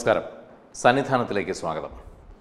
നമസ്കാരം സന്നിധാനത്തിലേക്ക് സ്വാഗതം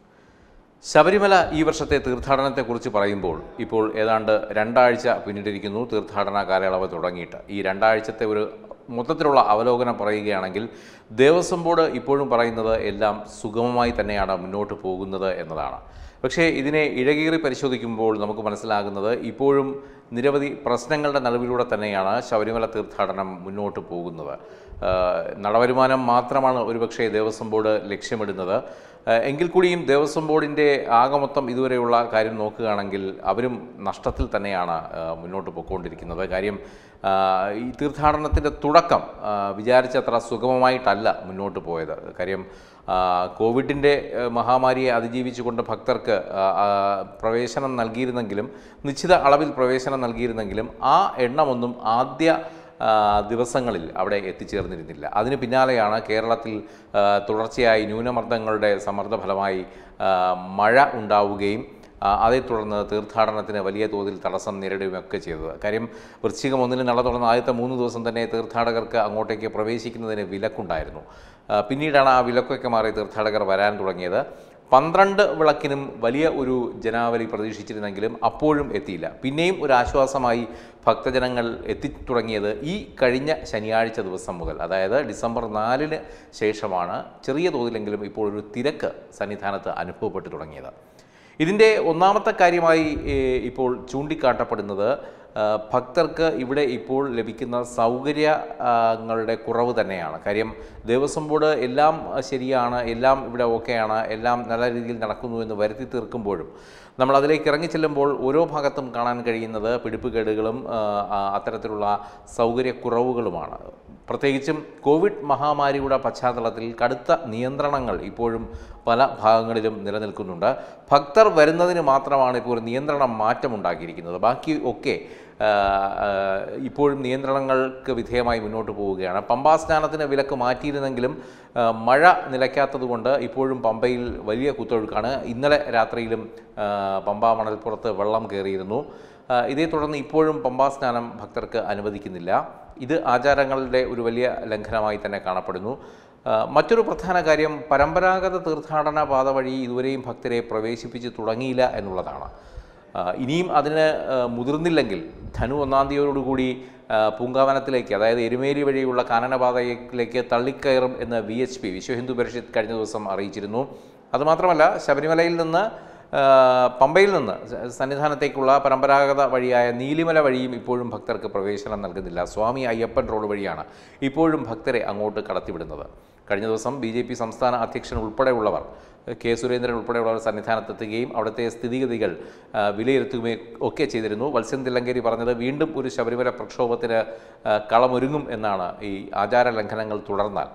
ശബരിമല ഈ വർഷത്തെ തീർത്ഥാടനത്തെക്കുറിച്ച് പറയുമ്പോൾ ഇപ്പോൾ ഏതാണ്ട് രണ്ടാഴ്ച പിന്നിട്ടിരിക്കുന്നു തീർത്ഥാടന കാലയളവ് തുടങ്ങിയിട്ട് ഈ രണ്ടാഴ്ചത്തെ ഒരു മൊത്തത്തിലുള്ള അവലോകനം പറയുകയാണെങ്കിൽ ദേവസ്വം ബോർഡ് ഇപ്പോഴും പറയുന്നത് എല്ലാം സുഗമമായി തന്നെയാണ് മുന്നോട്ട് പോകുന്നത് എന്നതാണ് പക്ഷേ ഇതിനെ ഇഴകീറി പരിശോധിക്കുമ്പോൾ നമുക്ക് മനസ്സിലാകുന്നത് ഇപ്പോഴും നിരവധി പ്രശ്നങ്ങളുടെ നടുവിലൂടെ തന്നെയാണ് ശബരിമല തീർത്ഥാടനം മുന്നോട്ട് പോകുന്നത് ആഹ് നടവരുമാനം മാത്രമാണ് ഒരുപക്ഷേ ദേവസ്വം ബോർഡ് ലക്ഷ്യമിടുന്നത് ആഹ് എങ്കിൽ കൂടിയും ദേവസ്വം ബോർഡിൻ്റെ ആകമൊത്തം ഇതുവരെയുള്ള കാര്യം നോക്കുകയാണെങ്കിൽ അവരും നഷ്ടത്തിൽ തന്നെയാണ് ആഹ് മുന്നോട്ട് പോയിക്കൊണ്ടിരിക്കുന്നത് കാര്യം ആഹ് ഈ തീർത്ഥാടനത്തിൻ്റെ തുടക്കം ആഹ് വിചാരിച്ചത്ര സുഗമമായിട്ടല്ല മുന്നോട്ട് പോയത് കാര്യം ആഹ് കോവിഡിൻ്റെ ആഹ് മഹാമാരിയെ അതിജീവിച്ചുകൊണ്ട് ഭക്തർക്ക് ആഹ് ആഹ് പ്രവേശനം നൽകിയിരുന്നെങ്കിലും നിശ്ചിത അളവിൽ പ്രവേശനം നൽകിയിരുന്നെങ്കിലും ആ എണ്ണമൊന്നും ആദ്യ ആ, ദിവസങ്ങളിൽ അവിടെ എത്തിച്ചേർന്നിരുന്നില്ല അതിന് പിന്നാലെയാണ് കേരളത്തിൽ ആ, തുടർച്ചയായി ന്യൂനമർദ്ദങ്ങളുടെ സമ്മർദ്ദ ഫലമായി ആ, മഴ ഉണ്ടാവുകയും ആ, അതേ തുടർന്ന് തീർത്ഥാടനത്തിന് വലിയ തോതിൽ തടസ്സം നേരിടുകയൊക്കെ ചെയ്തത് കാര്യം വൃശ്ചികം ഒന്നിന് നട തുറന്ന ആദ്യത്തെ മൂന്ന് ദിവസം തന്നെ തീർത്ഥാടകർക്ക് അങ്ങോട്ടേക്ക് പ്രവേശിക്കുന്നതിന് വിലക്കുണ്ടായിരുന്നു ആ, പിന്നീടാണ് ആ വിലക്കൊക്കെ മാറി തീർത്ഥാടകർ വരാൻ തുടങ്ങിയത് പന്ത്രണ്ട് വിളക്കിനും വലിയ ഒരു ജനാവലി പ്രതീക്ഷിച്ചിരുന്നെങ്കിലും അപ്പോഴും എത്തിയില്ല പിന്നെയും ഒരു ആശ്വാസമായി ഭക്തജനങ്ങൾ എത്തിത്തുടങ്ങിയത് ഈ കഴിഞ്ഞ ശനിയാഴ്ച ദിവസം മുതൽ അതായത് ഡിസംബർ നാലിന് ശേഷമാണ് ചെറിയ തോതിലെങ്കിലും ഇപ്പോൾ ഒരു തിരക്ക് സന്നിധാനത്ത് അനുഭവപ്പെട്ടു തുടങ്ങിയത് ഇതിൻ്റെ ഒന്നാമത്തെ കാര്യമായി ഏഹ്, ഇപ്പോൾ ചൂണ്ടിക്കാട്ടപ്പെടുന്നത് ആ, ഭക്തർക്ക് ഇവിടെ ഇപ്പോൾ ലഭിക്കുന്ന സൗകര്യങ്ങളുടെ കുറവ് തന്നെയാണ് കാര്യം ദേവസ്വം ബോർഡ് എല്ലാം ശരിയാണ് എല്ലാം ഇവിടെ ഓക്കെയാണ് എല്ലാം നല്ല രീതിയിൽ നടക്കുന്നു എന്ന് വരുത്തി തീർക്കുമ്പോഴും നമ്മൾ അതിലേക്ക് ഇറങ്ങി ചെല്ലുമ്പോൾ ഓരോ ഭാഗത്തും കാണാൻ കഴിയുന്നത് പിടിപ്പുകേടുകളും ആ, ആ, അത്തരത്തിലുള്ള സൗകര്യക്കുറവുകളുമാണ് പ്രത്യേകിച്ചും കോവിഡ് മഹാമാരിയുടെ പശ്ചാത്തലത്തിൽ കടുത്ത നിയന്ത്രണങ്ങൾ ഇപ്പോഴും പല ഭാഗങ്ങളിലും നിലനിൽക്കുന്നുണ്ട് ഭക്തർ വരുന്നതിന് മാത്രമാണ് ഇപ്പോൾ ഒരു നിയന്ത്രണം മാറ്റമുണ്ടാക്കിയിരിക്കുന്നത് ബാക്കി ഒക്കെ ആ, ആ, ഇപ്പോഴും നിയന്ത്രണങ്ങൾക്ക് വിധേയമായി മുന്നോട്ട് പോവുകയാണ് പമ്പാ സ്നാനത്തിന് വിലക്ക് മാറ്റിയിരുന്നെങ്കിലും ആ, മഴ നിലയ്ക്കാത്തതുകൊണ്ട് ഇപ്പോഴും പമ്പയിൽ വലിയ കുത്തൊഴുക്കാണ് ഇന്നലെ രാത്രിയിലും ആ, പമ്പാ മണൽപ്പുറത്ത് വെള്ളം കയറിയിരുന്നു ആ, ഇതേ തുടർന്ന് ഇപ്പോഴും പമ്പാ സ്നാനം ഭക്തർക്ക് അനുവദിക്കുന്നില്ല ഇത് ആചാരങ്ങളുടെ ഒരു വലിയ ലംഘനമായി തന്നെ കാണപ്പെടുന്നു ആ, മറ്റൊരു പ്രധാന കാര്യം പരമ്പരാഗത തീർത്ഥാടന പാത വഴി ഇതുവരെയും ഭക്തരെ പ്രവേശിപ്പിച്ച് തുടങ്ങിയില്ല എന്നുള്ളതാണ് ആ, ഇനിയും അതിന് ആ, മുതിർന്നില്ലെങ്കിൽ ധനു ഒന്നാം തീയതിയോടുകൂടി ആ, പൂങ്കാവനത്തിലേക്ക് അതായത് എരുമേലി വഴിയുള്ള കാനനപാതയിലേക്ക് തള്ളിക്കയറും എന്ന് V H P Vishwa Hindu Parishad കഴിഞ്ഞ ദിവസം അറിയിച്ചിരുന്നു അതുമാത്രമല്ല ശബരിമലയിൽ നിന്ന് ആ, പമ്പയിൽ നിന്ന് സ- സന്നിധാനത്തേക്കുള്ള പരമ്പരാഗത വഴിയായ നീലിമല വഴിയും ഇപ്പോഴും ഭക്തർക്ക് പ്രവേശനം നൽകുന്നില്ല സ്വാമി അയ്യപ്പൻ റോഡ് വഴിയാണ് ഇപ്പോഴും ഭക്തരെ അങ്ങോട്ട് കടത്തിവിടുന്നത് കഴിഞ്ഞ ദിവസം ബി ജെ പി സംസ്ഥാന അധ്യക്ഷൻ ഉൾപ്പെടെയുള്ളവർ കെ സുരേന്ദ്രൻ ഉൾപ്പെടെയുള്ളവർ സന്നിധാനത്തെത്തുകയും അവിടുത്തെ സ്ഥിതിഗതികൾ ആ, വിലയിരുത്തുകയും ഒക്കെ ചെയ്തിരുന്നു വത്സ്യൻ തില്ലങ്കേരി പറഞ്ഞത് വീണ്ടും ഒരു ശബരിമല പ്രക്ഷോഭത്തിന് ആ, കളമൊരുങ്ങും എന്നാണ് ഈ ആചാര ലംഘനങ്ങൾ തുടർന്നാൽ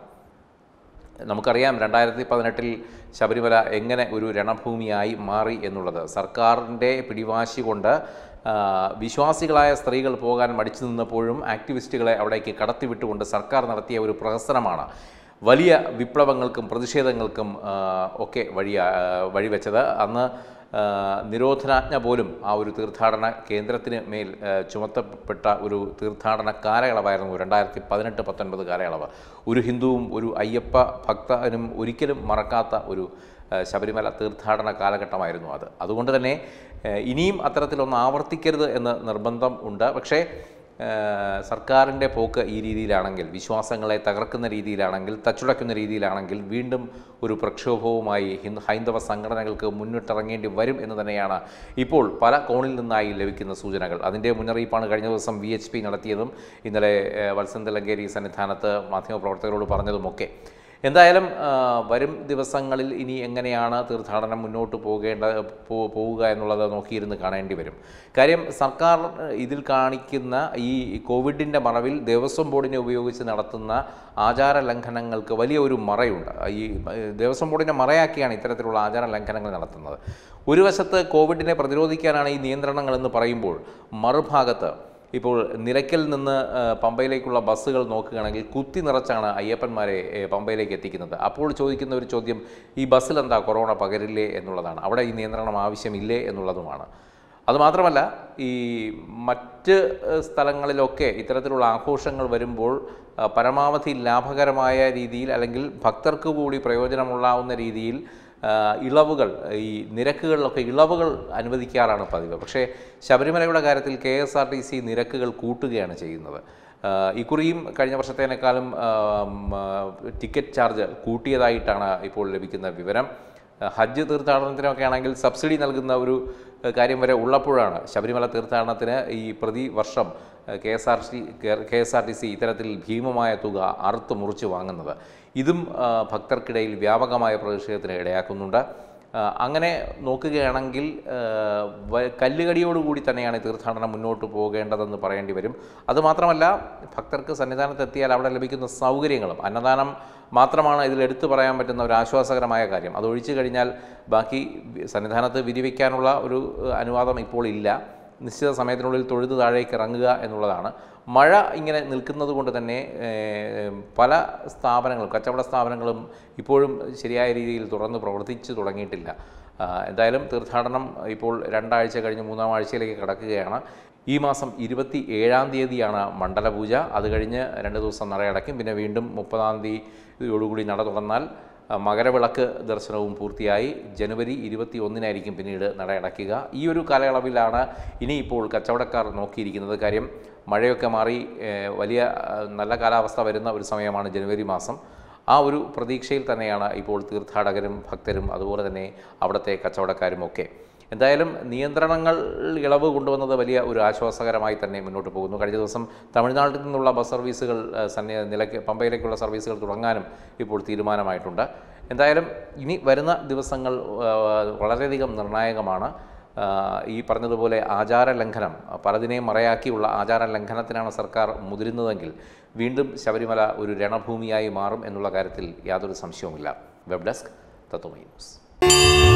നമുക്കറിയാം രണ്ടായിരത്തി പതിനെട്ടിൽ ശബരിമല എങ്ങനെ ഒരു രണഭൂമിയായി മാറി എന്നുള്ളത് സർക്കാരിൻ്റെ പിടിവാശി കൊണ്ട് ആ, വിശ്വാസികളായ സ്ത്രീകൾ പോകാൻ മടിച്ചു നിന്നപ്പോഴും ആക്ടിവിസ്റ്റുകളെ അവിടേക്ക് കടത്തിവിട്ടുകൊണ്ട് സർക്കാർ നടത്തിയ ഒരു പ്രഹസനമാണ് വലിയ വിപ്ലവങ്ങൾക്കും പ്രതിഷേധങ്ങൾക്കും ആ, ഒക്കെ വഴി വഴിവെച്ചത് അന്ന് ആ, നിരോധനാജ്ഞ പോലും ആ ഒരു തീർത്ഥാടന കേന്ദ്രത്തിന് മേൽ ആ, ചുമത്തപ്പെട്ട ഒരു തീർത്ഥാടന കാലയളവായിരുന്നു രണ്ടായിരത്തി പതിനെട്ട് പത്തൊൻപത് കാലയളവ് ഒരു ഹിന്ദുവും ഒരു അയ്യപ്പ ഭക്തനും ഒരിക്കലും മറക്കാത്ത ഒരു ആ, ശബരിമല തീർത്ഥാടന കാലഘട്ടമായിരുന്നു അത് അതുകൊണ്ട് തന്നെ ആ, ഇനിയും അത്തരത്തിലൊന്ന് ആവർത്തിക്കരുത് എന്ന് നിർബന്ധം ഉണ്ട് പക്ഷേ ഏഹ് സർക്കാരിൻ്റെ പോക്ക് ഈ രീതിയിലാണെങ്കിൽ വിശ്വാസങ്ങളെ തകർക്കുന്ന രീതിയിലാണെങ്കിൽ തച്ചുടയ്ക്കുന്ന രീതിയിലാണെങ്കിൽ വീണ്ടും ഒരു പ്രക്ഷോഭവുമായി ഹിന്ദു ഹൈന്ദവ സംഘടനകൾക്ക് മുന്നിട്ടിറങ്ങേണ്ടി വരും എന്ന് തന്നെയാണ് ഇപ്പോൾ പല കോണിൽ നിന്നായി ലഭിക്കുന്ന സൂചനകൾ അതിൻ്റെ മുന്നറിയിപ്പാണ് കഴിഞ്ഞ ദിവസം വി എച്ച് പി നടത്തിയതും ഇന്നലെ ഏഹ് വത്സൻ തിലങ്കേരി സന്നിധാനത്ത് മാധ്യമപ്രവർത്തകരോട് പറഞ്ഞതുമൊക്കെ എന്തായാലും ആ, വരും ദിവസങ്ങളിൽ ഇനി എങ്ങനെയാണ് തീർത്ഥാടനം മുന്നോട്ട് പോകേണ്ട പോ- പോവുക എന്നുള്ളത് നോക്കിയിരുന്ന് കാണേണ്ടി വരും കാര്യം സർക്കാർ ഇതിൽ കാണിക്കുന്ന ഈ കോവിഡിൻ്റെ മറവിൽ ദേവസ്വം ബോർഡിനെ ഉപയോഗിച്ച് നടത്തുന്ന ആചാര ലംഘനങ്ങൾക്ക് വലിയ ഒരു മറയുണ്ട് ഈ ഏഹ്, ദേവസ്വം ബോർഡിനെ മറയാക്കിയാണ് ഇത്തരത്തിലുള്ള ആചാര ലംഘനങ്ങൾ നടത്തുന്നത് ഒരു വശത്ത് കോവിഡിനെ പ്രതിരോധിക്കാനാണ് ഈ നിയന്ത്രണങ്ങൾ എന്ന് പറയുമ്പോൾ മറുഭാഗത്ത് ഇപ്പോൾ നിലയ്ക്കൽ നിന്ന് ആ, പമ്പയിലേക്കുള്ള ബസ്സുകൾ നോക്കുകയാണെങ്കിൽ കുത്തി നിറച്ചാണ് അയ്യപ്പന്മാരെ ഏ, പമ്പയിലേക്ക് എത്തിക്കുന്നത് അപ്പോൾ ചോദിക്കുന്ന ഒരു ചോദ്യം ഈ ബസ്സിൽ എന്താ കൊറോണ പകരില്ലേ എന്നുള്ളതാണ് അവിടെ ഈ നിയന്ത്രണം ആവശ്യമില്ലേ എന്നുള്ളതുമാണ് അതുമാത്രമല്ല ഈ മറ്റ് ഏഹ്, സ്ഥലങ്ങളിലൊക്കെ ഇത്തരത്തിലുള്ള ആഘോഷങ്ങൾ വരുമ്പോൾ ആ, പരമാവധി ലാഭകരമായ രീതിയിൽ അല്ലെങ്കിൽ ഭക്തർക്ക് കൂടി പ്രയോജനമുള്ളാവുന്ന രീതിയിൽ ആ, ഇളവുകൾ ഈ നിരക്കുകളിലൊക്കെ ഇളവുകൾ അനുവദിക്കാറാണ് പതിവ് പക്ഷേ ശബരിമലയുടെ കാര്യത്തിൽ K S R T C നിരക്കുകൾ കൂട്ടുകയാണ് ചെയ്യുന്നത് ആ, ഇക്കുറിയും കഴിഞ്ഞ വർഷത്തേനേക്കാളും ആ, ഉം, ആ, ടിക്കറ്റ് ചാർജ് കൂട്ടിയതായിട്ടാണ് ഇപ്പോൾ ലഭിക്കുന്ന വിവരം ഹജ്ജ് തീർത്ഥാടനത്തിനൊക്കെ ആണെങ്കിൽ സബ്സിഡി നൽകുന്ന ഒരു ഏഹ്, കാര്യം വരെ ഉള്ളപ്പോഴാണ് ശബരിമല തീർത്ഥാടനത്തിന് ഈ പ്രതിവർഷം K S R T K S R T C ഇത്തരത്തിൽ ഭീമമായ തുക അറുത്ത് മുറിച്ച് വാങ്ങുന്നത് ഇതും ആ, ഭക്തർക്കിടയിൽ വ്യാപകമായ പ്രതിഷേധത്തിന് ഇടയാക്കുന്നുണ്ട് ആ, അങ്ങനെ നോക്കുകയാണെങ്കിൽ ആ, വ- കല്ലുകടിയോടുകൂടി തന്നെയാണ് ഈ തീർത്ഥാടനം മുന്നോട്ട് പോകേണ്ടതെന്ന് പറയേണ്ടി വരും അതുമാത്രമല്ല ഭക്തർക്ക് സന്നിധാനത്തെത്തിയാൽ അവിടെ ലഭിക്കുന്ന സൗകര്യങ്ങളും അന്നദാനം മാത്രമാണ് ഇതിൽ എടുത്തു പറയാൻ പറ്റുന്ന ഒരു ആശ്വാസകരമായ കാര്യം അത് ഒഴിച്ചു കഴിഞ്ഞാൽ ബാക്കി വി- സന്നിധാനത്ത് വിരിവയ്ക്കാനുള്ള ഒരു ഏഹ്, അനുവാദം ഇപ്പോൾ ഇല്ല നിശ്ചിത സമയത്തിനുള്ളിൽ തൊഴുത് താഴേക്ക് ഇറങ്ങുക എന്നുള്ളതാണ് മഴ ഇങ്ങനെ നിൽക്കുന്നത് കൊണ്ട് തന്നെ ഏഹ്, പല സ്ഥാപനങ്ങളും കച്ചവട സ്ഥാപനങ്ങളും ഇപ്പോഴും ശരിയായ രീതിയിൽ തുറന്ന് പ്രവർത്തിച്ചു തുടങ്ങിയിട്ടില്ല ആ, എന്തായാലും തീർത്ഥാടനം ഇപ്പോൾ രണ്ടാഴ്ച കഴിഞ്ഞ് മൂന്നാം ആഴ്ചയിലേക്ക് കടക്കുകയാണ് ഈ മാസം ഇരുപത്തി ഏഴാം തീയതിയാണ് മണ്ഡലപൂജ അത് കഴിഞ്ഞ് രണ്ട് ദിവസം നടയടയ്ക്കും പിന്നെ വീണ്ടും മുപ്പതാം തീയതിയോടുകൂടി നട തുറന്നാൽ ആ, മകരവിളക്ക് ദർശനവും പൂർത്തിയായി ജനുവരി ഇരുപത്തി ഒന്നിനായിരിക്കും പിന്നീട് നടയടയ്ക്കുക ഈ ഒരു കാലയളവിലാണ് ഇനിയിപ്പോൾ കച്ചവടക്കാർ നോക്കിയിരിക്കുന്നത് കാര്യം മഴയൊക്കെ മാറി ഏഹ്, വലിയ ആ, നല്ല കാലാവസ്ഥ വരുന്ന ഒരു സമയമാണ് ജനുവരി മാസം ആ ഒരു പ്രതീക്ഷയിൽ തന്നെയാണ് ഇപ്പോൾ തീർത്ഥാടകരും ഭക്തരും അതുപോലെ തന്നെ അവിടുത്തെ കച്ചവടക്കാരുമൊക്കെ എന്തായാലും നിയന്ത്രണങ്ങൾ ഇളവ് കൊണ്ടുവന്നത് വലിയ ഒരു ആശ്വാസകരമായി തന്നെ മുന്നോട്ട് പോകുന്നു കഴിഞ്ഞ ദിവസം തമിഴ്നാട്ടിൽ നിന്നുള്ള ബസ് സർവീസുകൾ ആ, സന്നി നിലയ്ക്ക് പമ്പയിലേക്കുള്ള സർവീസുകൾ തുടങ്ങാനും ഇപ്പോൾ തീരുമാനമായിട്ടുണ്ട് എന്തായാലും ഇനി വരുന്ന ദിവസങ്ങൾ ആ, വളരെയധികം നിർണായകമാണ് ആ, ഈ പറഞ്ഞതുപോലെ ആചാര ലംഘനം പലതിനെയും മറയാക്കിയുള്ള ആചാര ലംഘനത്തിനാണ് സർക്കാർ മുതിരുന്നതെങ്കിൽ വീണ്ടും ശബരിമല ഒരു രണഭൂമിയായി മാറും എന്നുള്ള കാര്യത്തിൽ യാതൊരു സംശയവുമില്ല വെബ് ഡെസ്ക് തത്വമൈ ന്യൂസ്